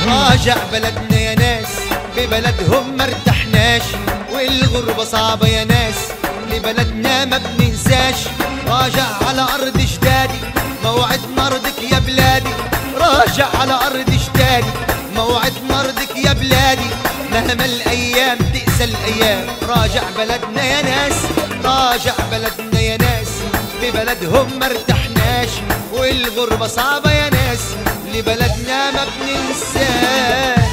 راجع بلدنا يا ناس ببلدهم ما ارتحناش والغربة صعبة يا ناس لبلدنا ما بننساش راجع على أرض جدادي موعد مرضك يا بلادي راجع على أرض جدادي موعد مرضك يا بلادي مهما الأيام تقسى الأيام راجع بلدنا يا ناس راجع بلدنا يا ناس ببلدهم ما ارتحناش والغربة صعبة يا ناس لبلدنا ما بننساش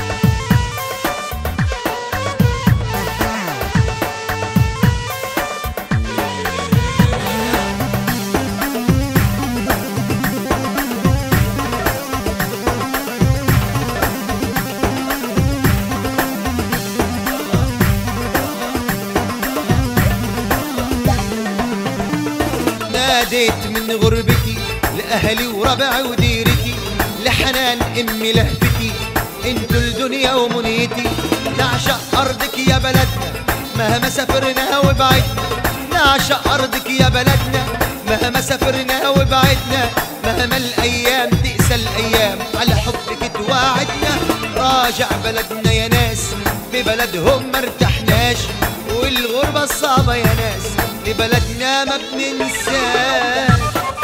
ناديت من غربتي لأهلي وربعي وديرتي لحنان أمي لهفتي انتو الدنيا ومنيتي نعشق أرضك يا بلدنا مهما سافرنا وبعدنا نعشق أرضك يا بلدنا مهما سافرنا وبعدنا مهما الأيام تقسى الأيام على حبك تواعدنا راجع بلدنا يا ناس ببلدهم ما ارتحناش والغربة الصعبة يا ناس لبلدنا ما بننساش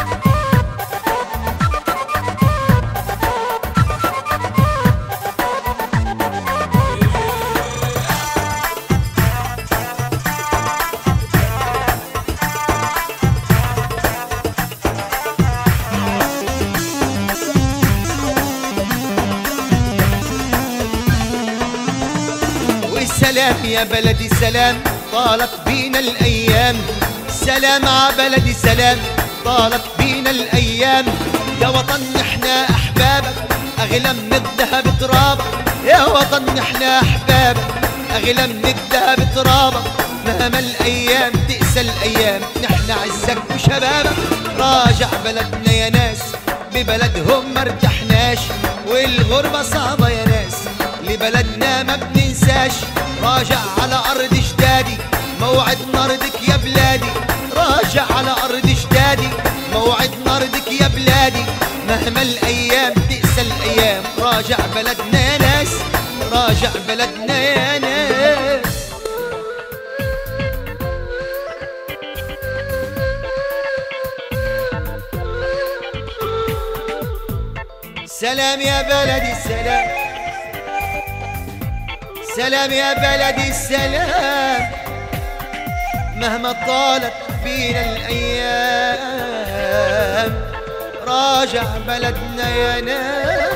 والسلام يا بلدي سلام طالت بينا الأيام سلام ع بلدي سلام طالت بينا الأيام يا وطن احنا أحبابك أغلى من الذهب ترابك يا وطن احنا أحبابك أغلى من الذهب ترابك مهما الأيام تقسى الأيام نحن عزك وشبابك راجع بلدنا يا ناس ببلدهم ما ارتحناش والغربة صعبة يا ناس لبلدنا ما بننساش راجع على أرض جدادي موعد مرضك يا بلادي راجع على أرض جدادي موعد مرضك يا بلادي مهما الأيام تقسى الأيام راجع بلدنا يا ناس راجع بلدنا يا ناس سلام يا بلدي سلام سلام يا بلدي السلام مهما طالت بينا الأيام راجع بلدنا يا ناس